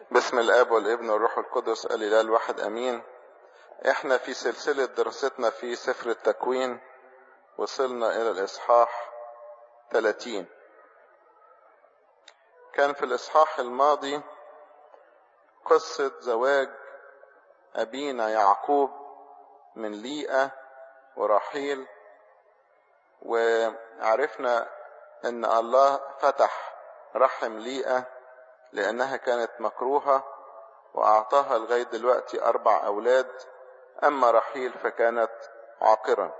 باسم الاب والابن والروح القدس الاله الواحد امين احنا في سلسلة دراستنا في سفر التكوين وصلنا الى الاصحاح 30 كان في الاصحاح الماضي قصة زواج ابينا يعقوب من ليئة ورحيل وعرفنا ان الله فتح رحم ليئة لانها كانت مكروهة واعطاها لغاية دلوقتي اربع اولاد اما رحيل فكانت عاقرا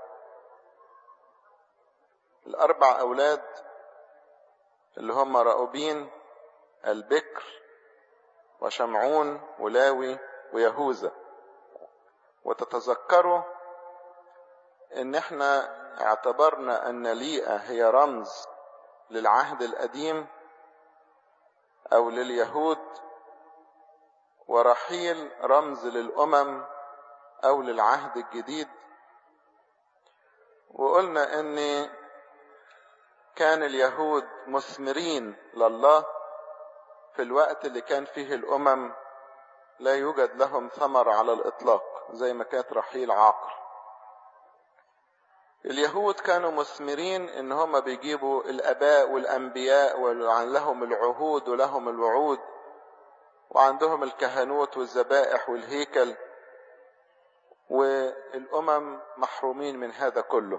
الاربع اولاد اللي هم رأوبين البكر وشمعون ولاوي ويهوذا وتتذكروا ان احنا اعتبرنا ان ليئة هي رمز للعهد القديم او لليهود ورحيل رمز للامم او للعهد الجديد وقلنا ان كان اليهود مثمرين لله في الوقت اللي كان فيه الامم لا يوجد لهم ثمر على الاطلاق زي ما كانت رحيل عاقر اليهود كانوا مثمرين ان هم بيجيبوا الاباء والانبياء وعن لهم العهود ولهم الوعود وعندهم الكهنوت والذبائح والهيكل والامم محرومين من هذا كله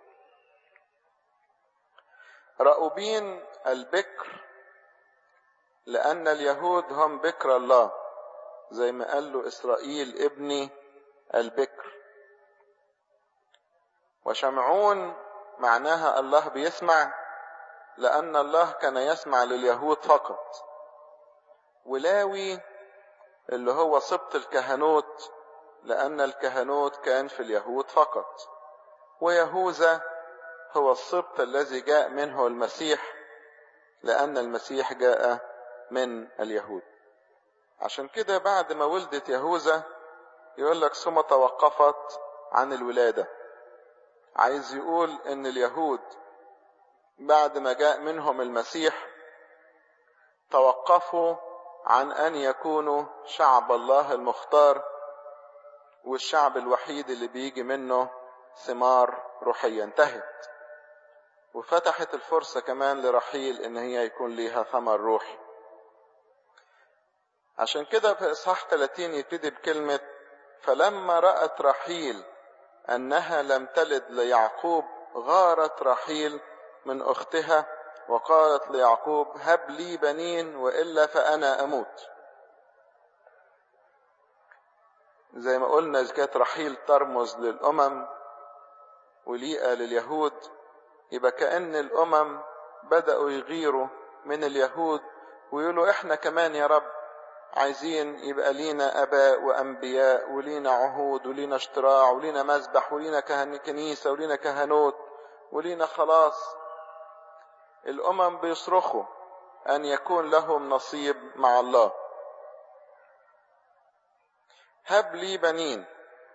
رأوبين البكر لأن اليهود هم بكر الله زي ما قال له إسرائيل ابني البكر وشمعون معناها الله بيسمع لأن الله كان يسمع لليهود فقط ولاوي اللي هو سبط الكهنوت لأن الكهنوت كان في اليهود فقط ويهوذا هو السبط الذي جاء منه المسيح لأن المسيح جاء من اليهود عشان كده بعد ما ولدت يهوذا يقول لك ثم توقفت عن الولاده عايز يقول ان اليهود بعد ما جاء منهم المسيح توقفوا عن ان يكونوا شعب الله المختار والشعب الوحيد اللي بيجي منه ثمار روحية انتهت وفتحت الفرصة كمان لرحيل ان هي يكون ليها ثمر روحي عشان كده في اصحاح 30 يبتدي بكلمة فلما رأت رحيل أنها لم تلد ليعقوب غارت رحيل من أختها وقالت ليعقوب هب لي بنين وإلا فأنا أموت زي ما قلنا إذا كانت رحيل ترمز للأمم وليئة لليهود يبقى كأن الأمم بدأوا يغيروا من اليهود ويقولوا إحنا كمان يا رب عايزين يبقى لينا اباء وانبياء ولينا عهود ولينا اشتراع ولينا مذبح ولينا كهن كنيسه ولينا كهنوت ولينا خلاص الامم بيصرخوا ان يكون لهم نصيب مع الله هب لي بنين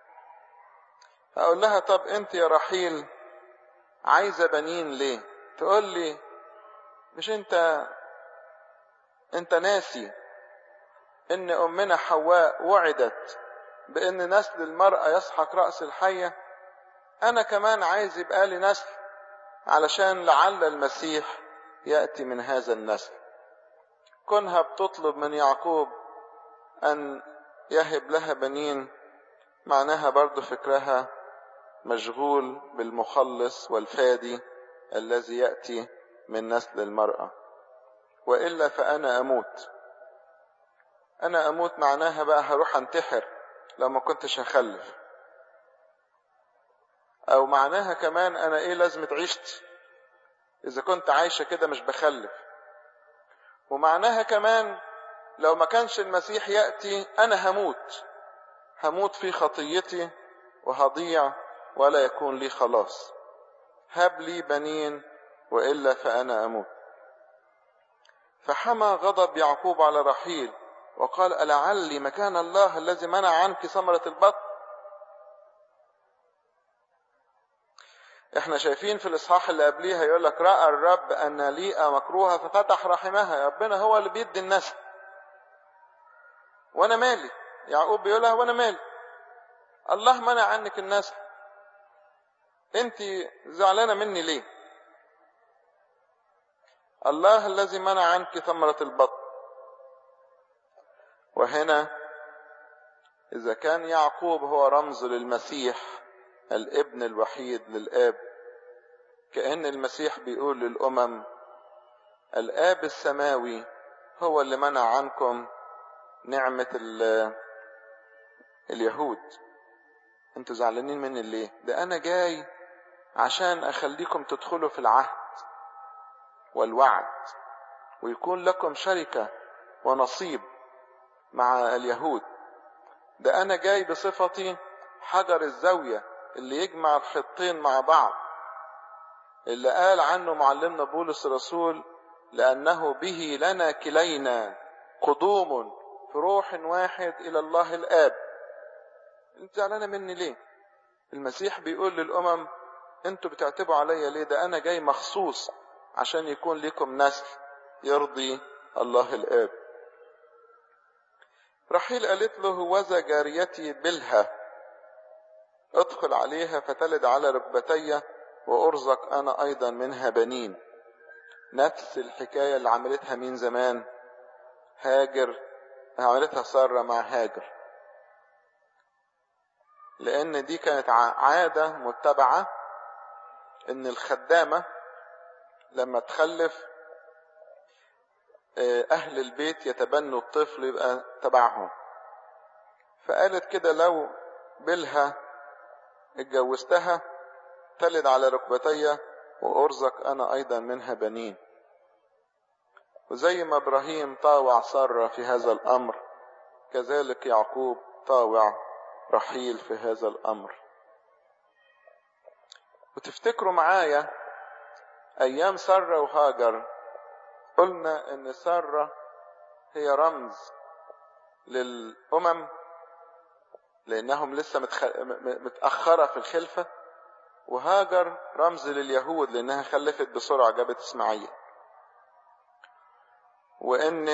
اقول لها طب انت يا رحيل عايزه بنين ليه تقول لي مش انت انت ناسي ان امنا حواء وعدت بان نسل المرأة يسحق رأس الحية انا كمان عايز يبقى لي نسل علشان لعل المسيح يأتي من هذا النسل كونها بتطلب من يعقوب ان يهب لها بنين معناها برضو فكرها مشغول بالمخلص والفادي الذي يأتي من نسل المرأة وإلا فأنا أموت انا اموت معناها بقى هروح انتحر لو ما كنتش هخلف او معناها كمان انا ايه لازمة عيشتي اذا كنت عايشة كده مش بخلف ومعناها كمان لو ما كانش المسيح يأتي انا هموت هموت في خطيتي وهضيع ولا يكون لي خلاص هب لي بنين وإلا فأنا أموت فحمى غضب يعقوب على رحيل وقال ألعلي مكان الله الذي منع عنك ثمرة البطن احنا شايفين في الاصحاح اللي قبليها يقول لك راى الرب ان ليئه مكروهه ففتح رحمها ربنا هو اللي بيدي النسل وانا مالي يعقوب بيقولها وانا مالي الله منع عنك النسل انت زعلانه مني ليه الله الذي منع عنك ثمره البطن وهنا اذا كان يعقوب هو رمز للمسيح الابن الوحيد للاب كأن المسيح بيقول للأمم الآب السماوي هو اللي منع عنكم نعمة اليهود انتوا زعلانين مني ليه ده انا جاي عشان اخليكم تدخلوا في العهد والوعد ويكون لكم شركة ونصيب مع اليهود ده انا جاي بصفتي حجر الزاوية اللي يجمع الخطين مع بعض اللي قال عنه معلمنا بولس الرسول لأنه به لنا كلينا قدوم في روح واحد إلى الله الآب انت زعلانة مني ليه المسيح بيقول للأمم انتوا بتعتبوا عليا ليه ده أنا جاي مخصوص عشان يكون لكم نسل يرضي الله الآب رحيل قالت له هوذا جاريتي بلها ادخل عليها فتلد على ركبتي وارزق انا ايضا منها بنين نفس الحكاية اللي عملتها مين زمان هاجر عملتها سارة مع هاجر لان دي كانت عادة متبعة ان الخدامة لما تخلف اهل البيت يتبنوا الطفل يبقى تبعهم فقالت كده لو بلها اتجوزتها تلد على ركبتي وارزق انا ايضا منها بنين وزي ما ابراهيم طاوع ساره في هذا الامر كذلك يعقوب طاوع رحيل في هذا الامر وتفتكروا معايا ايام ساره وهاجر قلنا ان ساره هي رمز للامم لانهم لسه متخ... متاخره في الخلفه وهاجر رمز لليهود لانها خلفت بسرعه جابت اسماعيل وان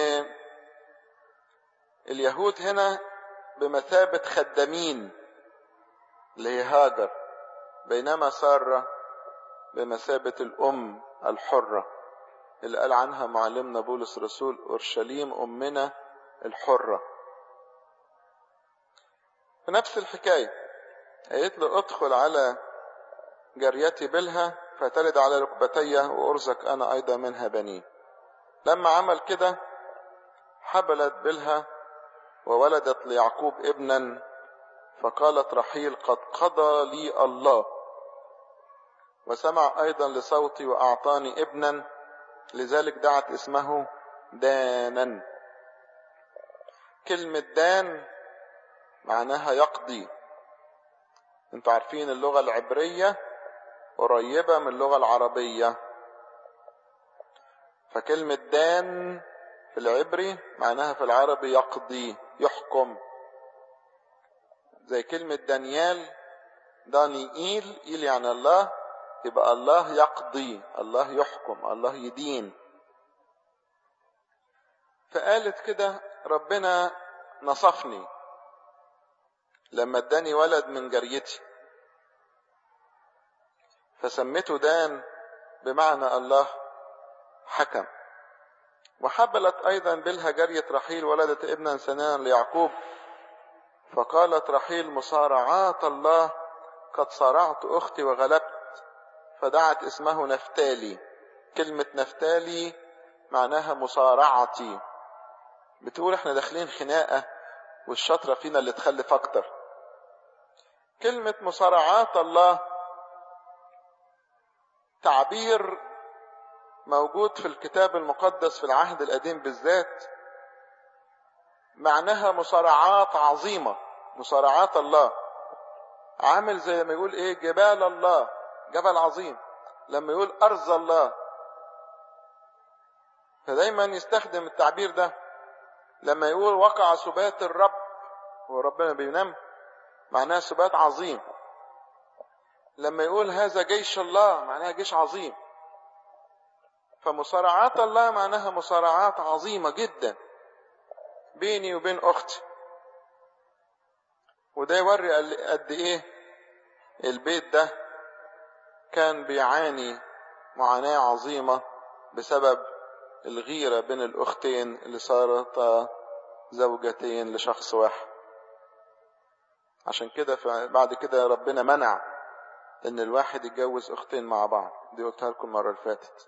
اليهود هنا بمثابه خدامين اللي هي هاجر بينما ساره بمثابه الام الحره اللي قال عنها معلمنا بولس رسول اورشليم امنا الحره في نفس الحكايه قالت له ادخل على جريتي بلها فتلد على ركبتي وارزق انا ايضا منها بنين لما عمل كده حبلت بلها وولدت ليعقوب ابنا فقالت رحيل قد قضى لي الله وسمع ايضا لصوتي واعطاني ابنا لذلك دعت اسمه دانا كلمة دان معناها يقضي انتوا عارفين اللغة العبرية قريبة من اللغة العربية فكلمة دان في العبري معناها في العربي يقضي يحكم زي كلمة دانيال دانيئيل إيل يعني الله يبقى الله يقضي الله يحكم الله يدين فقالت كده ربنا نصفني لما اداني ولد من جريتي فسميته دان بمعنى الله حكم وحبلت ايضا بلها جرية رحيل ولدت ابنا سنانا ليعقوب فقالت رحيل مصارعات الله قد صارعت اختي وغلبت فدعت اسمه نفتالي كلمة نفتالي معناها مصارعتي بتقول احنا داخلين خناقة والشطرة فينا اللي تخلف اكتر كلمة مصارعات الله تعبير موجود في الكتاب المقدس في العهد القديم بالذات معناها مصارعات عظيمة مصارعات الله عامل زي ما يقول ايه جبال الله جبل عظيم لما يقول ارض الله فدايما يستخدم التعبير ده لما يقول وقع سبات الرب هو ربنا بينام معناها سبات عظيم لما يقول هذا جيش الله معناها جيش عظيم فمصارعات الله معناها مصارعات عظيمة جدا بيني وبين اختي وده يوري قد ايه البيت ده كان بيعاني معاناة عظيمة بسبب الغيرة بين الأختين اللي صارتا زوجتين لشخص واحد عشان كده بعد كده ربنا منع ان الواحد يتجوز اختين مع بعض دي قلتها لكم المرة اللي فاتت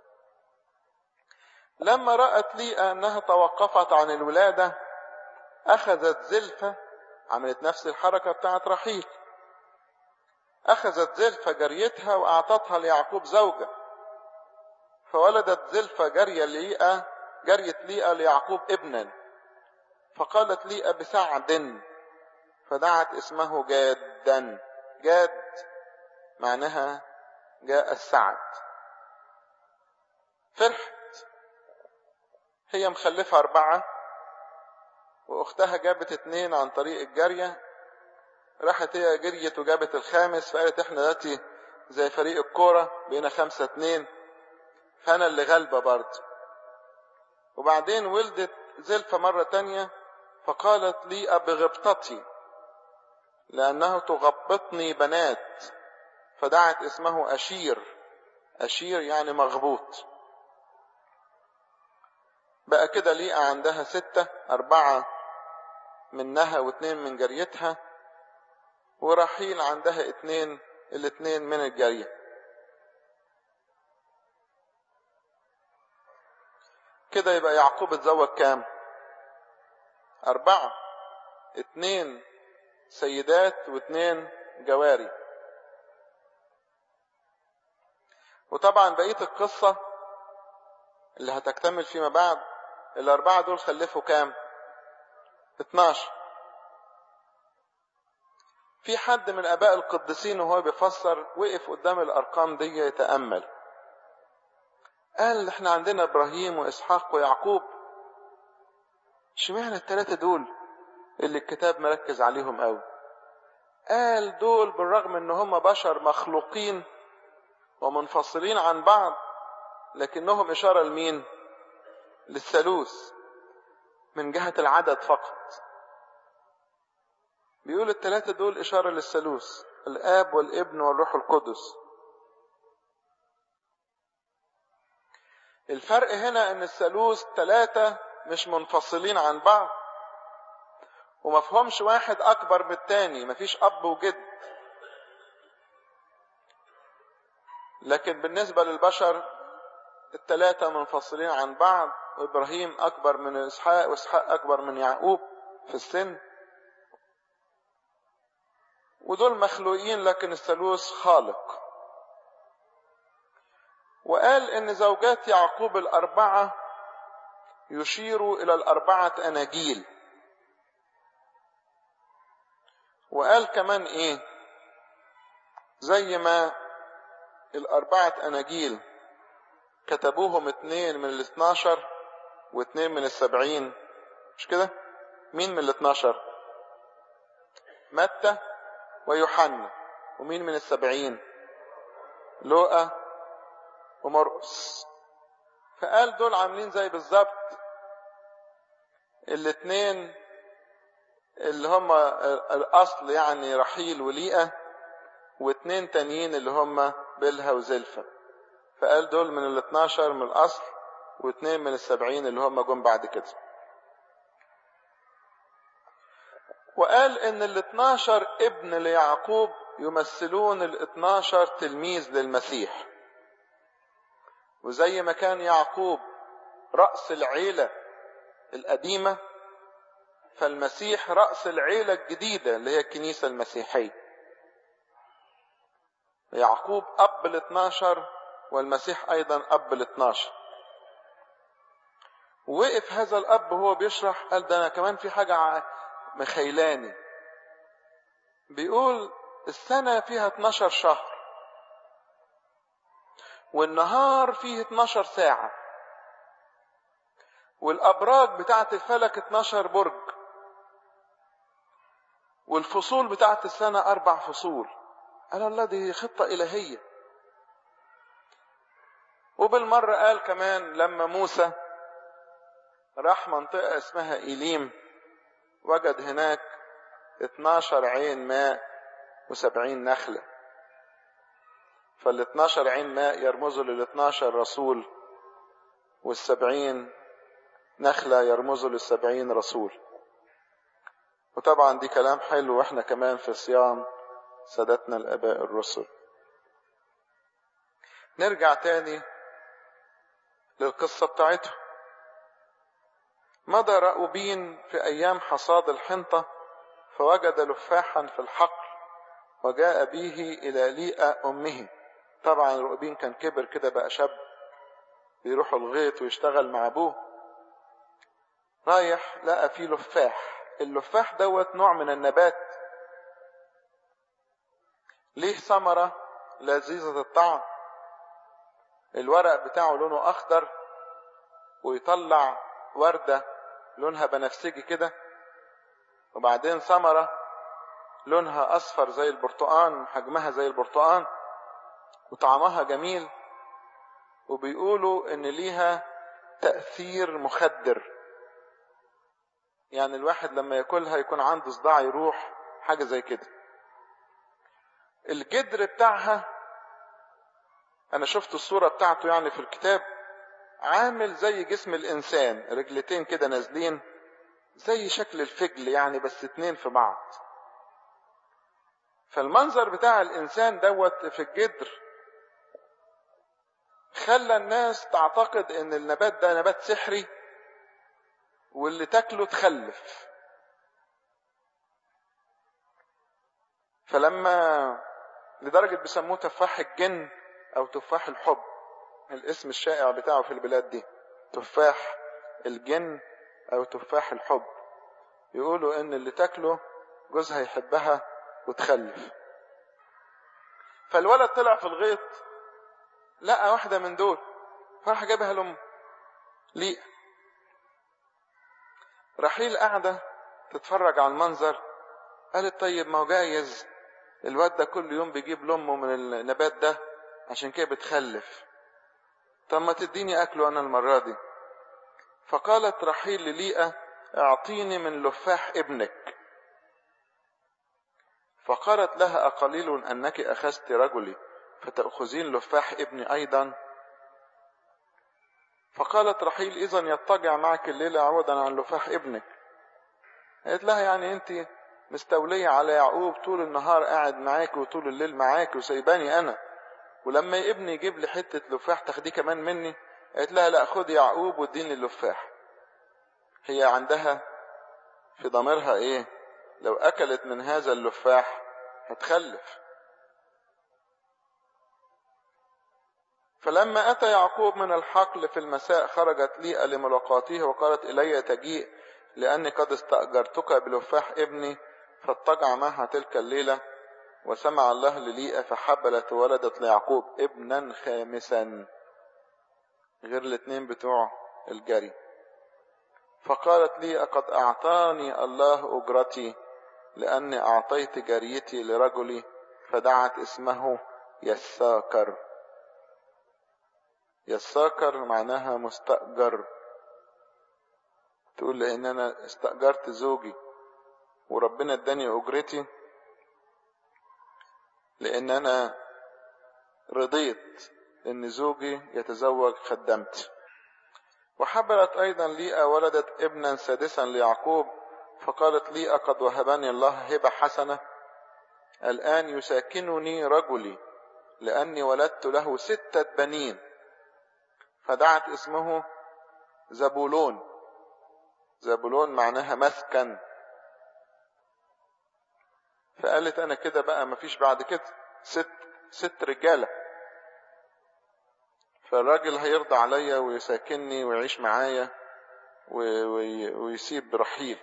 لما رأت ليئة انها توقفت عن الولادة اخذت زلفة عملت نفس الحركة بتاعت رحيل اخذت زلفة جريتها واعطتها ليعقوب زوجة فولدت زلفة جارية ليئة جرية ليئة ليعقوب ابنا فقالت ليئة بسعد فدعت اسمه جادا جاد معناها جاء السعد فرحت هي مخلفة أربعة وأختها جابت اتنين عن طريق الجارية راحت هي جريت وجابت الخامس فقالت احنا دلوقتي زي فريق الكورة بقينا خمسة اتنين فأنا اللي غالبة برضه وبعدين ولدت زلفة مرة تانية فقالت لي بغبطتي لأنه تغبطني بنات فدعت اسمه أشير أشير يعني مغبوط بقى كده ليئة عندها ستة أربعة منها واثنين من جريتها ورحيل عندها اتنين الاتنين من الجرية كده يبقى يعقوب اتزوج كام أربعة اتنين سيدات واتنين جواري وطبعا بقية القصة اللي هتكتمل فيما بعد الأربعة دول خلفوا كام 12 في حد من آباء القديسين وهو بيفسر وقف قدام الأرقام دي يتأمل قال احنا عندنا إبراهيم وإسحاق ويعقوب اشمعنى الثلاثة دول اللي الكتاب مركز عليهم قوي قال دول بالرغم ان هم بشر مخلوقين ومنفصلين عن بعض لكنهم إشارة لمين للثالوث من جهة العدد فقط بيقول الثلاثة دول إشارة للثالوث الآب والابن والروح القدس الفرق هنا ان الثالوث ثلاثة مش منفصلين عن بعض ومفهومش واحد اكبر من التاني مفيش اب وجد لكن بالنسبة للبشر الثلاثة منفصلين عن بعض وابراهيم اكبر من اسحاق واسحاق اكبر من يعقوب في السن ودول مخلوقين لكن الثالوث خالق وقال ان زوجات يعقوب الاربعه يشيروا الى الاربعه اناجيل وقال كمان ايه زي ما الاربعه اناجيل كتبوهم اتنين من الاثناشر واتنين من السبعين مش كده مين من الاثناشر متى ويوحنا ومين من السبعين لوقا ومرقس فقال دول عاملين زي بالظبط الاتنين اللي هم الاصل يعني رحيل وليئة واتنين تانيين اللي هم بلها وزلفة فقال دول من الاتناشر من الاصل واتنين من السبعين اللي هم جم بعد كده وقال ان الاتناشر ابن ليعقوب يمثلون الاتناشر تلميذ للمسيح وزي ما كان يعقوب رأس العيلة القديمة فالمسيح رأس العيلة الجديدة اللي هي الكنيسة المسيحية يعقوب أب الاثناشر والمسيح أيضا أب الاثناشر وقف هذا الأب وهو بيشرح قال ده أنا كمان في حاجة مخيلاني بيقول السنة فيها 12 شهر والنهار فيه 12 ساعة والأبراج بتاعت الفلك 12 برج والفصول بتاعت السنة أربع فصول قال الله دي خطة إلهية وبالمرة قال كمان لما موسى راح منطقة اسمها إيليم وجد هناك 12 عين ماء و70 نخلة فال 12 عين ماء يرمزوا لل 12 رسول والسبعين نخلة يرمزوا للسبعين رسول وطبعا دي كلام حلو واحنا كمان في صيام سادتنا الاباء الرسل نرجع تاني للقصة بتاعته مضى رأوبين في أيام حصاد الحنطة فوجد لفاحا في الحقل وجاء به إلى ليئة أمه طبعا رأوبين كان كبر كده بقى شاب بيروح الغيط ويشتغل مع أبوه رايح لقى فيه لفاح اللفاح دوت نوع من النبات ليه ثمرة لذيذة الطعم الورق بتاعه لونه أخضر ويطلع وردة لونها بنفسجي كده وبعدين ثمرة لونها أصفر زي البرتقان حجمها زي البرتقان وطعمها جميل وبيقولوا إن ليها تأثير مخدر يعني الواحد لما ياكلها يكون عنده صداع يروح حاجة زي كده الجدر بتاعها انا شفت الصورة بتاعته يعني في الكتاب عامل زي جسم الانسان رجلتين كده نازلين زي شكل الفجل يعني بس اتنين في بعض فالمنظر بتاع الانسان دوت في الجدر خلى الناس تعتقد ان النبات ده نبات سحري واللي تاكله تخلف فلما لدرجة بيسموه تفاح الجن أو تفاح الحب الاسم الشائع بتاعه في البلاد دي تفاح الجن أو تفاح الحب يقولوا إن اللي تاكله جوزها يحبها وتخلف فالولد طلع في الغيط لقى واحدة من دول فراح جابها لأمه ليه رحيل قاعدة تتفرج على المنظر قالت طيب ما هو جايز الواد ده كل يوم بيجيب لأمه من النبات ده عشان كده بتخلف طب ما تديني أكله أنا المرة دي فقالت رحيل لليئة اعطيني من لفاح ابنك فقالت لها أقليل أنك أخذت رجلي فتأخذين لفاح ابني أيضا فقالت رحيل إذا يضطجع معك الليلة عوضا عن لفاح ابنك قالت لها يعني أنت مستولية على يعقوب طول النهار قاعد معاك وطول الليل معاك وسايباني أنا ولما ابني يجيب لي حتة لفاح تاخديه كمان مني قالت لها لا خد يعقوب واديني اللفاح هي عندها في ضميرها ايه لو اكلت من هذا اللفاح هتخلف فلما اتى يعقوب من الحقل في المساء خرجت ليئة لملاقاته وقالت الي تجيء لاني قد استاجرتك بلفاح ابني فاضطجع معها تلك الليله وسمع الله لليئة فحبلت وولدت ليعقوب ابنا خامسا غير الاثنين بتوع الجري فقالت لي قد أعطاني الله أجرتي لأني أعطيت جريتي لرجلي فدعت اسمه يساكر يساكر معناها مستأجر تقول لأن أنا استأجرت زوجي وربنا اداني أجرتي لأن أنا رضيت أن زوجي يتزوج خدمتي وحبلت أيضا ليئة ولدت ابنا سادسا ليعقوب فقالت ليئة قد وهبني الله هبة حسنة الآن يساكنني رجلي لأني ولدت له ستة بنين فدعت اسمه زبولون زبولون معناها مسكن فقالت انا كده بقى مفيش بعد كده ست ست رجاله فالراجل هيرضى عليا ويساكنني ويعيش معايا ويسيب رحيل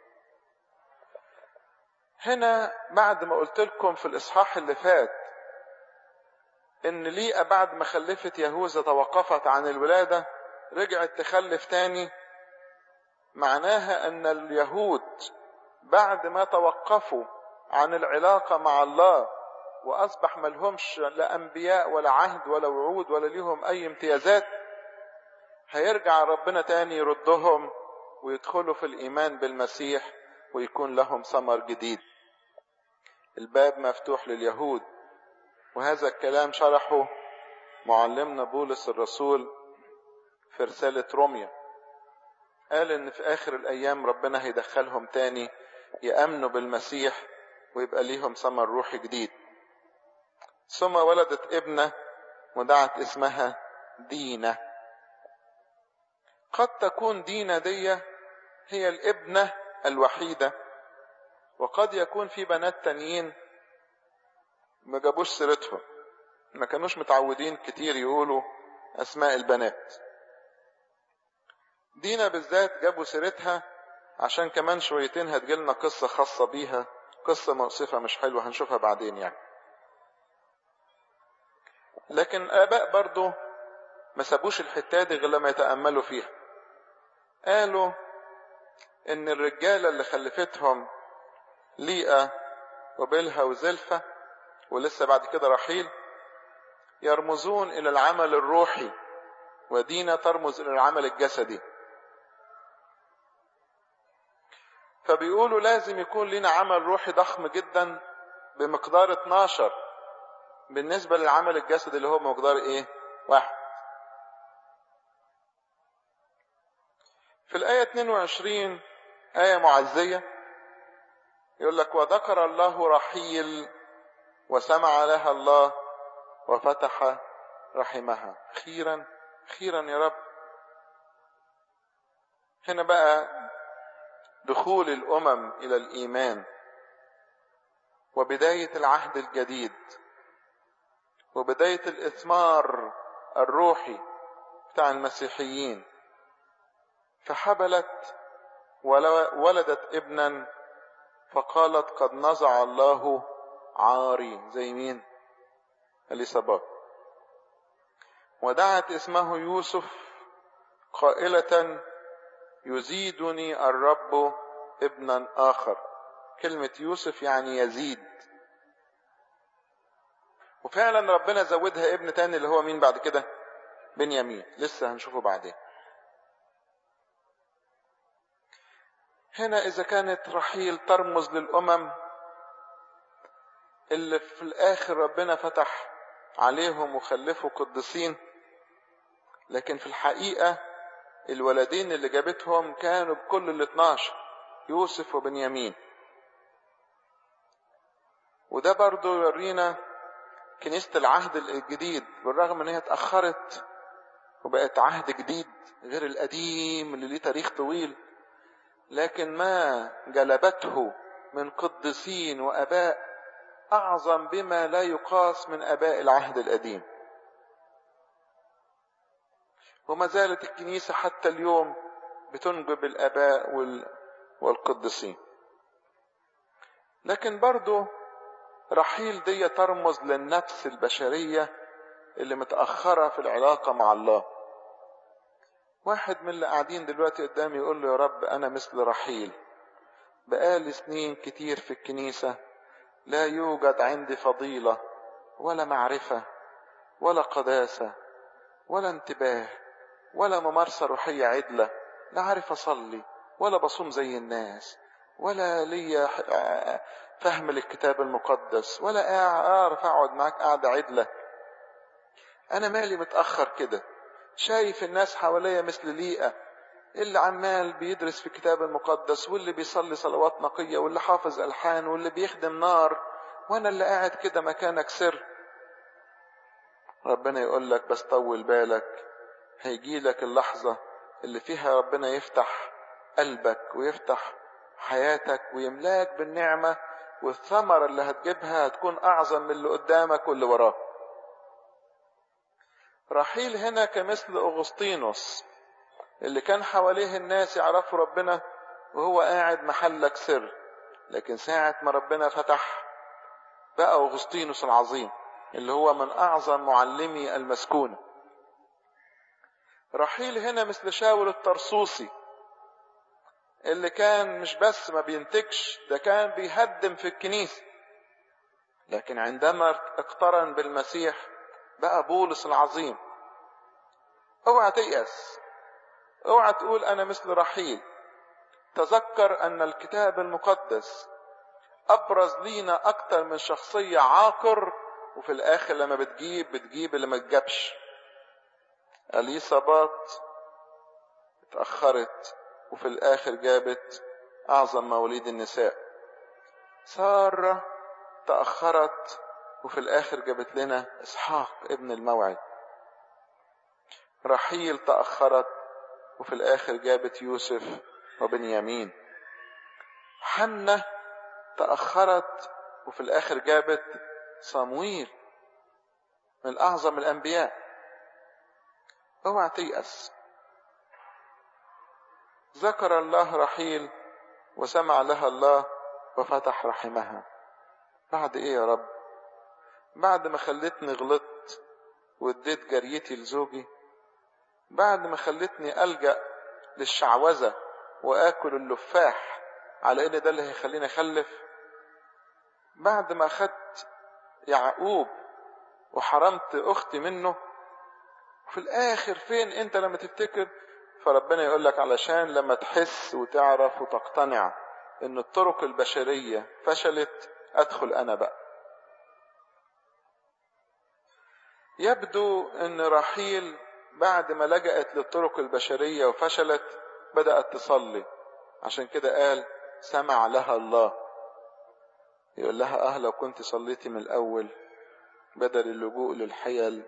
هنا بعد ما قلت لكم في الاصحاح اللي فات ان ليئة بعد ما خلفت يهوذا توقفت عن الولادة رجعت تخلف تاني معناها ان اليهود بعد ما توقفوا عن العلاقة مع الله وأصبح ملهمش لا أنبياء ولا عهد ولا وعود ولا ليهم أي امتيازات هيرجع ربنا تاني يردهم ويدخلوا في الإيمان بالمسيح ويكون لهم ثمر جديد الباب مفتوح لليهود وهذا الكلام شرحه معلمنا بولس الرسول في رسالة روميا قال ان في اخر الايام ربنا هيدخلهم تاني يأمنوا بالمسيح ويبقى ليهم ثمر روحي جديد ثم ولدت ابنة ودعت اسمها دينة قد تكون دينة دي هي الابنة الوحيدة وقد يكون في بنات تانيين ما جابوش سيرتهم ما كانوش متعودين كتير يقولوا اسماء البنات دينا بالذات جابوا سيرتها عشان كمان شويتين هتجيلنا قصة خاصة بيها قصة مؤسفة مش حلوة هنشوفها بعدين يعني لكن آباء برضو ما سابوش الحتة دي غير لما يتأملوا فيها قالوا إن الرجالة اللي خلفتهم ليئة وبلها وزلفة ولسه بعد كده رحيل يرمزون إلى العمل الروحي ودينا ترمز إلى العمل الجسدي فبيقولوا لازم يكون لنا عمل روحي ضخم جدا بمقدار 12 بالنسبة للعمل الجسدي اللي هو بمقدار ايه واحد في الآية 22 آية معزية يقول لك وذكر الله رحيل وسمع لها الله وفتح رحمها خيرا خيرا يا رب هنا بقى دخول الامم الى الايمان وبدايه العهد الجديد وبدايه الاثمار الروحي بتاع المسيحيين فحبلت ولدت ابنا فقالت قد نزع الله عاري زي مين اليصابات ودعت اسمه يوسف قائله يزيدني الرب ابنا اخر كلمة يوسف يعني يزيد وفعلا ربنا زودها ابن تاني اللي هو مين بعد كده بنيامين لسه هنشوفه بعدين هنا اذا كانت رحيل ترمز للامم اللي في الاخر ربنا فتح عليهم وخلفوا قديسين لكن في الحقيقه الولدين اللي جابتهم كانوا بكل ال 12 يوسف وبنيامين وده برضو يورينا كنيسة العهد الجديد بالرغم ان هي اتأخرت وبقت عهد جديد غير القديم اللي ليه تاريخ طويل لكن ما جلبته من قديسين واباء اعظم بما لا يقاس من اباء العهد القديم وما زالت الكنيسة حتى اليوم بتنجب الآباء والقديسين لكن برضو رحيل دي ترمز للنفس البشرية اللي متأخرة في العلاقة مع الله واحد من اللي قاعدين دلوقتي قدامي يقول له يا رب أنا مثل رحيل بقالي سنين كتير في الكنيسة لا يوجد عندي فضيلة ولا معرفة ولا قداسة ولا انتباه ولا ممارسة روحية عدلة لا عارف أصلي ولا بصوم زي الناس ولا ليا فهم للكتاب المقدس ولا أعرف أقعد معاك قعدة عدلة أنا مالي متأخر كده شايف الناس حواليا مثل ليئة اللي عمال بيدرس في الكتاب المقدس واللي بيصلي صلوات نقية واللي حافظ ألحان واللي بيخدم نار وأنا اللي قاعد كده مكانك سر ربنا يقول لك بس طول بالك هيجي لك اللحظة اللي فيها ربنا يفتح قلبك ويفتح حياتك ويملاك بالنعمة والثمرة اللي هتجيبها هتكون أعظم من اللي قدامك واللي وراك رحيل هنا كمثل أغسطينوس اللي كان حواليه الناس يعرفوا ربنا وهو قاعد محلك سر لكن ساعة ما ربنا فتح بقى أغسطينوس العظيم اللي هو من أعظم معلمي المسكونة رحيل هنا مثل شاول الطرسوسي اللي كان مش بس ما بينتجش ده كان بيهدم في الكنيسة لكن عندما اقترن بالمسيح بقى بولس العظيم اوعى تيأس اوعى تقول انا مثل رحيل تذكر ان الكتاب المقدس ابرز لينا اكتر من شخصية عاقر وفي الاخر لما بتجيب بتجيب اللي ما تجابش اليصابات اتأخرت وفي الاخر جابت اعظم مواليد النساء سارة تأخرت وفي الاخر جابت لنا اسحاق ابن الموعد رحيل تأخرت وفي الاخر جابت يوسف وبنيامين حنة تأخرت وفي الاخر جابت صمويل من اعظم الانبياء اوعى تيأس ذكر الله رحيل وسمع لها الله وفتح رحمها بعد ايه يا رب بعد ما خلتني غلطت واديت جريتي لزوجي بعد ما خلتني ألجأ للشعوذة وآكل اللفاح على إن ده اللي هيخليني أخلف بعد ما أخدت يعقوب وحرمت أختي منه وفي الآخر فين أنت لما تفتكر فربنا يقول لك علشان لما تحس وتعرف وتقتنع إن الطرق البشرية فشلت أدخل أنا بقى يبدو ان رحيل بعد ما لجأت للطرق البشرية وفشلت بدأت تصلي عشان كده قال سمع لها الله يقول لها اه لو كنت صليتي من الاول بدل اللجوء للحيل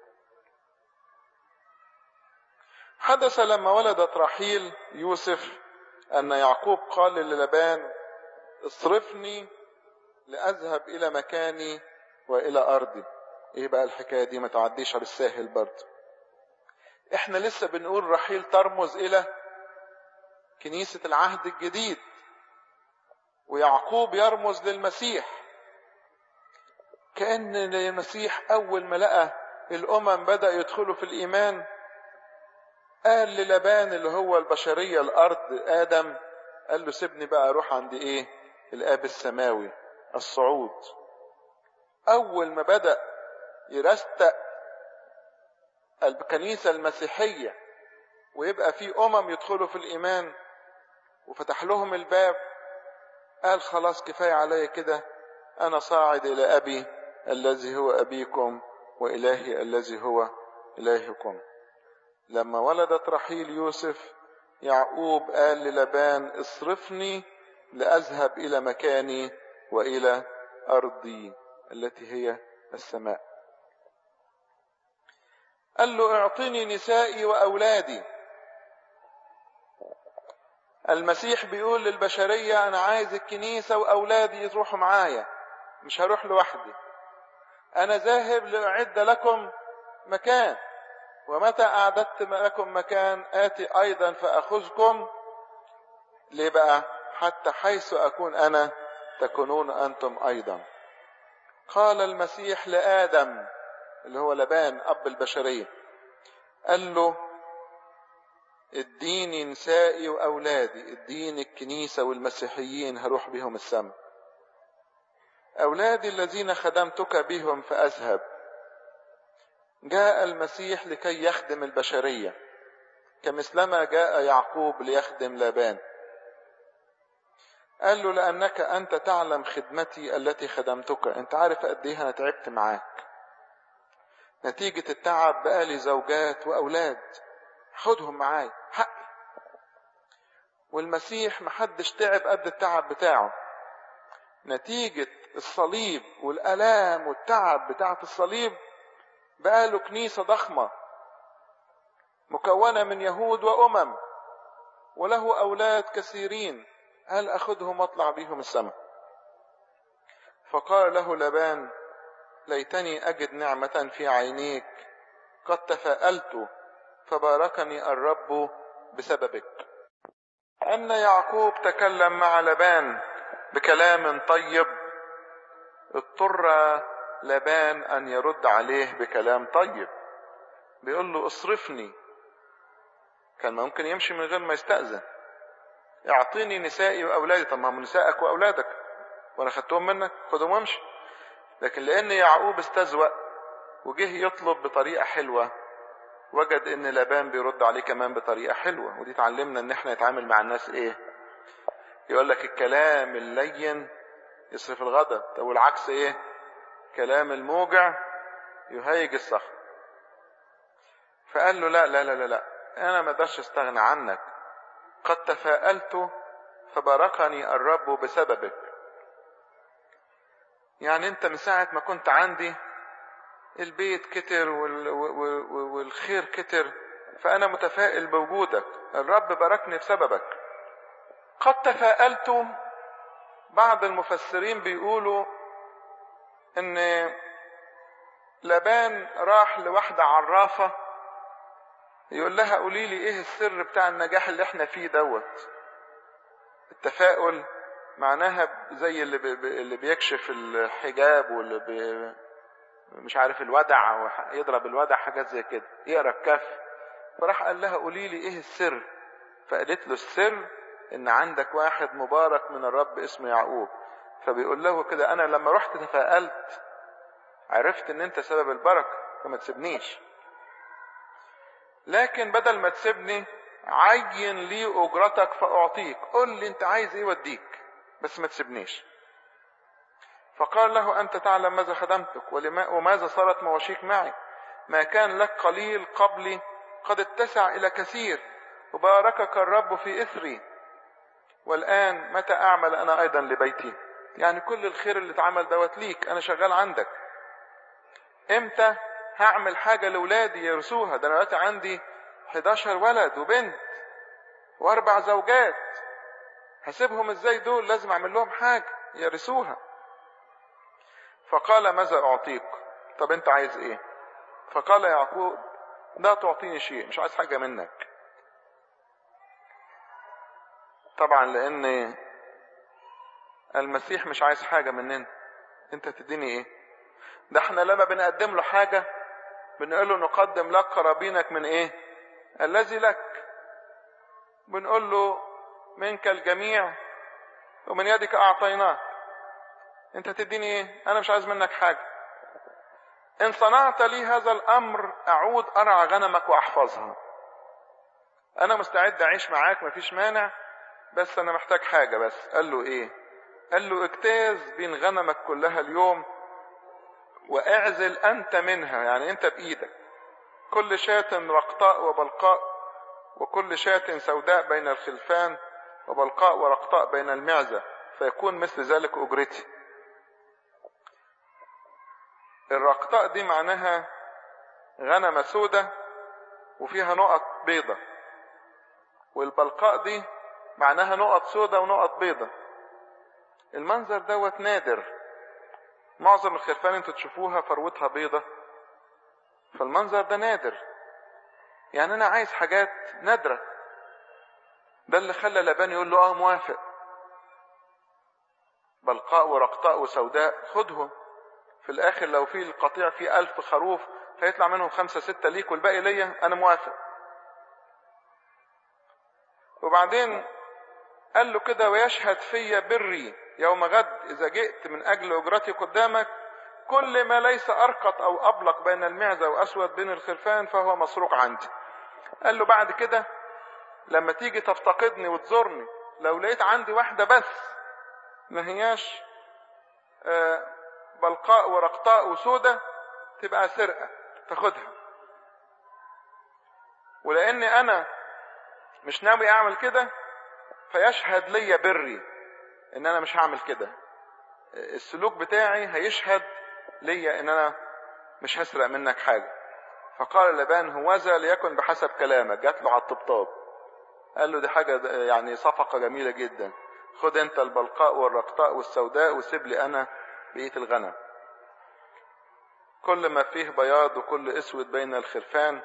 حدث لما ولدت رحيل يوسف ان يعقوب قال للبان اصرفني لاذهب الى مكاني والى ارضي ايه بقى الحكايه دي ما تعديش بالساهل برضه احنا لسه بنقول رحيل ترمز الى كنيسه العهد الجديد ويعقوب يرمز للمسيح كان المسيح اول ما لقى الامم بدا يدخلوا في الايمان قال للبان اللي هو البشريه الارض ادم قال له سيبني بقى اروح عند ايه الاب السماوي الصعود اول ما بدا يرستق الكنيسة المسيحية ويبقى في أمم يدخلوا في الإيمان وفتح لهم الباب قال خلاص كفاية عليا كده أنا صاعد إلى أبي الذي هو أبيكم وإلهي الذي هو إلهكم لما ولدت رحيل يوسف يعقوب قال للبان اصرفني لأذهب إلى مكاني وإلى أرضي التي هي السماء قال له اعطني نسائي واولادي المسيح بيقول للبشرية انا عايز الكنيسة واولادي يروحوا معايا مش هروح لوحدي انا ذاهب لاعد لكم مكان ومتى اعددت لكم مكان اتي ايضا فاخذكم ليه بقى حتى حيث اكون انا تكونون انتم ايضا قال المسيح لادم اللي هو لبان اب البشريه قال له اديني نسائي واولادي اديني الكنيسه والمسيحيين هروح بهم السماء اولادي الذين خدمتك بهم فاذهب جاء المسيح لكي يخدم البشريه كمثلما جاء يعقوب ليخدم لابان قال له لانك انت تعلم خدمتي التي خدمتك انت عارف قد ايه انا تعبت معاك نتيجة التعب بقالي زوجات وأولاد خدهم معاي حقي والمسيح محدش تعب قد التعب بتاعه نتيجة الصليب والآلام والتعب بتاعة الصليب بقاله كنيسة ضخمة مكونة من يهود وأمم وله أولاد كثيرين هل أخذهم واطلع بيهم السماء فقال له لبان ليتني أجد نعمة في عينيك قد تفاءلت فباركني الرب بسببك أن يعقوب تكلم مع لبان بكلام طيب اضطر لبان أن يرد عليه بكلام طيب بيقول له اصرفني كان ممكن يمشي من غير ما يستأذن اعطيني نسائي وأولادي طب ما هم نسائك وأولادك وأنا خدتهم منك خدهم وامشي لكن لأن يعقوب استزوأ وجه يطلب بطريقة حلوة وجد ان لابان بيرد عليه كمان بطريقة حلوة ودي تعلمنا ان احنا نتعامل مع الناس ايه يقول لك الكلام اللين يصرف الغضب طب والعكس ايه كلام الموجع يهيج الصخر فقال له لا لا لا لا, لا. انا ما اقدرش استغنى عنك قد تفاءلت فباركني الرب بسببك يعني انت من ساعة ما كنت عندي البيت كتر والخير كتر فأنا متفائل بوجودك الرب باركني بسببك قد تفاءلت بعض المفسرين بيقولوا ان لبان راح لواحدة عرافة يقول لها قولي لي ايه السر بتاع النجاح اللي احنا فيه دوت التفاؤل معناها زي اللي, بي اللي بيكشف الحجاب واللي بي مش عارف الودع يضرب الودع حاجات زي كده يقرا الكف فراح قال لها قولي لي ايه السر فقالت له السر ان عندك واحد مبارك من الرب اسمه يعقوب فبيقول له كده انا لما رحت تفائلت عرفت ان انت سبب البركه فما تسيبنيش لكن بدل ما تسيبني عين لي اجرتك فاعطيك قل لي انت عايز ايه وديك بس ما تسيبنيش فقال له انت تعلم ماذا خدمتك وماذا صارت مواشيك معي ما كان لك قليل قبلي قد اتسع الى كثير وباركك الرب في اثري والان متى اعمل انا ايضا لبيتي يعني كل الخير اللي اتعمل دوت ليك انا شغال عندك امتى هعمل حاجة لولادي يرثوها ده انا دلوقتي عندي 11 ولد وبنت واربع زوجات هسيبهم ازاي دول لازم اعمل لهم حاجة يرثوها فقال ماذا اعطيك طب انت عايز ايه فقال يعقوب لا تعطيني شيء مش عايز حاجة منك طبعا لان المسيح مش عايز حاجة مننا انت تديني ايه ده احنا لما بنقدم له حاجة بنقول له نقدم لك قرابينك من ايه الذي لك بنقول له منك الجميع ومن يدك اعطيناك انت تديني ايه انا مش عايز منك حاجة ان صنعت لي هذا الامر اعود ارعى غنمك واحفظها انا مستعد اعيش معاك مفيش مانع بس انا محتاج حاجة بس قال له ايه قال له اجتاز بين غنمك كلها اليوم واعزل انت منها يعني انت بايدك كل شاة رقطاء وبلقاء وكل شاة سوداء بين الخلفان وبلقاء ورقطاء بين المعزة فيكون مثل ذلك اجرتي الرقطاء دي معناها غنمة سودة وفيها نقط بيضة والبلقاء دي معناها نقط سودة ونقط بيضة المنظر دوت نادر معظم الخرفان انتوا تشوفوها فروتها بيضة فالمنظر ده نادر يعني انا عايز حاجات نادرة ده اللي خلى لبان يقول له اه موافق بلقاء ورقطاء وسوداء خدهم في الاخر لو في القطيع فيه الف خروف هيطلع منهم خمسة ستة ليك والباقي ليا انا موافق وبعدين قال له كده ويشهد في بري يوم غد إذا جئت من أجل أجرتي قدامك كل ما ليس أرقط أو أبلق بين المعزة وأسود بين الخرفان فهو مسروق عندي قال له بعد كده لما تيجي تفتقدني وتزورني لو لقيت عندي واحدة بس ما هياش بلقاء ورقطاء وسودة تبقى سرقة تاخدها ولأني أنا مش ناوي أعمل كده فيشهد لي بري ان انا مش هعمل كده السلوك بتاعي هيشهد لي ان انا مش هسرق منك حاجة فقال لبان هوذا ليكن بحسب كلامك جات له على الطبطاب قال له دي حاجة يعني صفقة جميلة جدا خد انت البلقاء والرقطاء والسوداء وسيب لي انا بقية الغنم كل ما فيه بياض وكل اسود بين الخرفان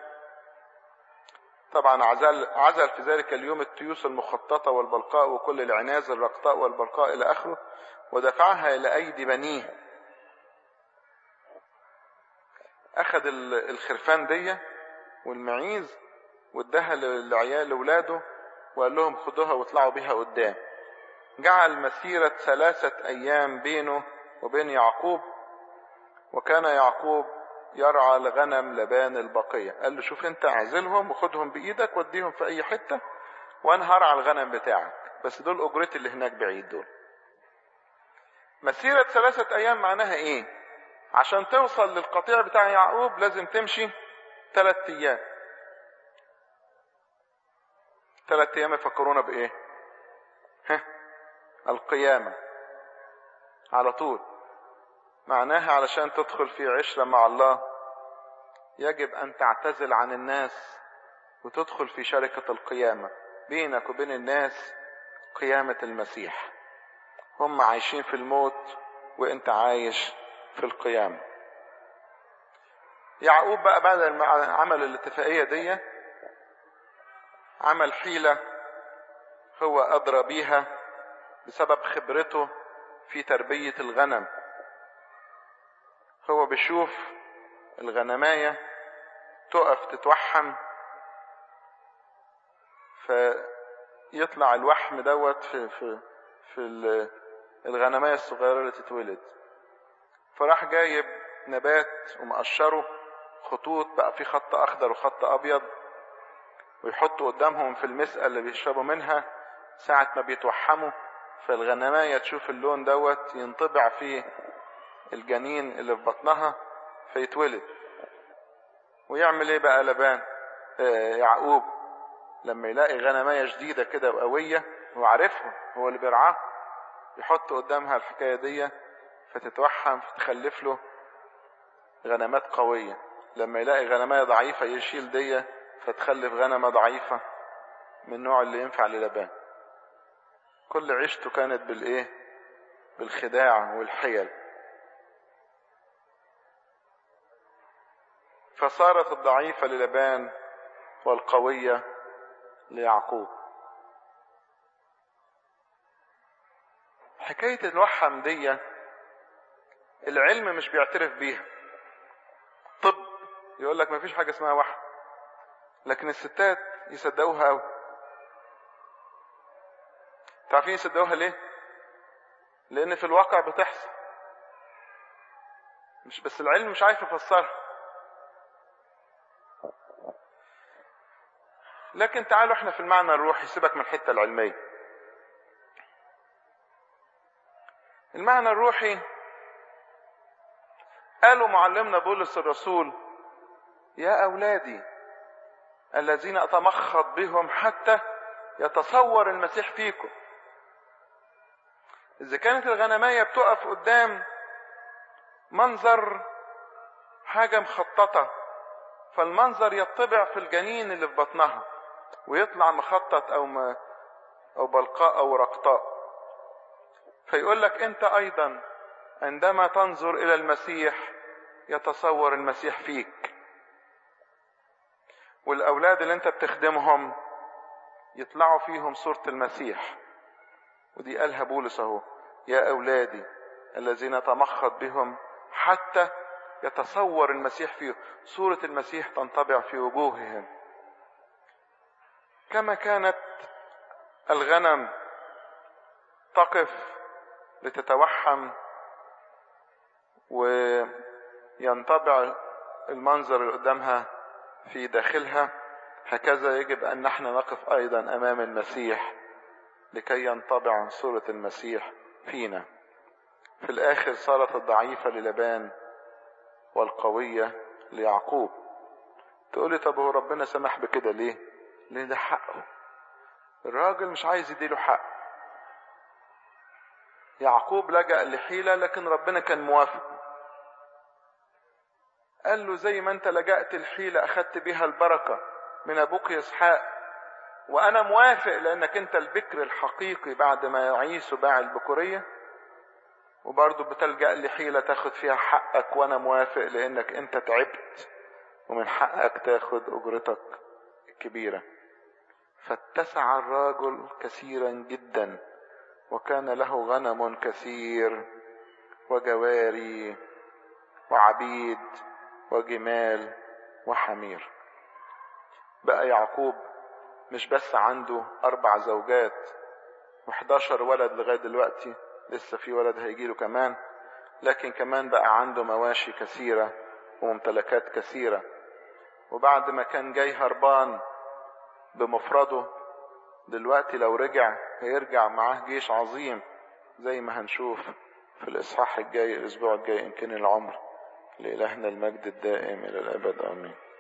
طبعا عزل, عزل في ذلك اليوم التيوس المخططة والبلقاء وكل العناز الرقطاء والبلقاء إلى آخره ودفعها إلى أيدي بنيه أخذ الخرفان دي والمعيز واداها للعيال لأولاده وقال لهم خدوها واطلعوا بها قدام جعل مسيرة ثلاثة أيام بينه وبين يعقوب وكان يعقوب يرعى الغنم لبان البقية قال له شوف انت اعزلهم وخدهم بايدك وديهم في اي حتة وانا هرعى الغنم بتاعك بس دول اجرتي اللي هناك بعيد دول مسيرة ثلاثة ايام معناها ايه عشان توصل للقطيع بتاع يعقوب لازم تمشي ثلاث ايام ثلاث ايام يفكرونا بايه ها القيامة على طول معناها علشان تدخل في عشرة مع الله يجب ان تعتزل عن الناس وتدخل في شركة القيامة بينك وبين الناس قيامة المسيح هم عايشين في الموت وانت عايش في القيامة يعقوب بقى بعد ما عمل الاتفاقية دي عمل حيلة هو أدرى بيها بسبب خبرته في تربية الغنم هو بيشوف الغنماية تقف تتوحم فيطلع الوحم دوت في في في الغنماية الصغيرة اللي تتولد فراح جايب نبات ومقشره خطوط بقى في خط اخضر وخط ابيض ويحطوا قدامهم في المسقى اللي بيشربوا منها ساعة ما بيتوحموا فالغنماية تشوف اللون دوت ينطبع في الجنين اللي في بطنها فيتولد ويعمل ايه بقى لبان آه يعقوب لما يلاقي غنماية جديدة كده وقوية هو عارفها هو اللي بيرعاها يحط قدامها الحكاية دي فتتوحم فتخلف له غنمات قوية لما يلاقي غنماية ضعيفة يشيل دي فتخلف غنمة ضعيفة من النوع اللي ينفع للبان كل عيشته كانت بالايه بالخداع والحيل فصارت الضعيفة للبان والقوية ليعقوب حكاية الوحم دي العلم مش بيعترف بيها طب يقول لك ما فيش حاجة اسمها وحم لكن الستات يصدقوها قوي تعرفين يصدقوها ليه لان في الواقع بتحصل مش بس العلم مش عارف يفسرها لكن تعالوا احنا في المعنى الروحي سيبك من الحته العلميه المعنى الروحي قالوا معلمنا بولس الرسول يا اولادي الذين اتمخض بهم حتى يتصور المسيح فيكم اذا كانت الغنمايه بتقف قدام منظر حاجه مخططه فالمنظر يطبع في الجنين اللي في بطنها ويطلع مخطط او ما او بلقاء او رقطاء فيقول لك انت ايضا عندما تنظر الى المسيح يتصور المسيح فيك والاولاد اللي انت بتخدمهم يطلعوا فيهم صورة المسيح ودي قالها بولس اهو يا اولادي الذين تمخض بهم حتى يتصور المسيح فيهم صورة المسيح تنطبع في وجوههم كما كانت الغنم تقف لتتوحم وينطبع المنظر اللي قدامها في داخلها هكذا يجب ان نحن نقف ايضا امام المسيح لكي ينطبع صورة المسيح فينا في الاخر صارت الضعيفة للبان والقوية ليعقوب تقولي طب هو ربنا سمح بكده ليه لان ده حقه الراجل مش عايز يديله حق يعقوب لجأ لحيلة لكن ربنا كان موافق قال له زي ما انت لجأت الحيلة اخدت بيها البركة من ابوك اسحاق وانا موافق لانك انت البكر الحقيقي بعد ما يعيس باع البكورية وبرضه بتلجأ لحيلة تاخد فيها حقك وانا موافق لانك انت تعبت ومن حقك تاخد اجرتك الكبيرة فاتسع الرجل كثيرا جدا وكان له غنم كثير وجواري وعبيد وجمال وحمير بقى يعقوب مش بس عنده اربع زوجات و11 ولد لغايه دلوقتي لسه في ولد هيجيله كمان لكن كمان بقى عنده مواشي كثيره وممتلكات كثيره وبعد ما كان جاي هربان بمفرده دلوقتي لو رجع هيرجع معاه جيش عظيم زي ما هنشوف في الإصحاح الجاي الأسبوع الجاي إن كان العمر لإلهنا المجد الدائم إلى الأبد آمين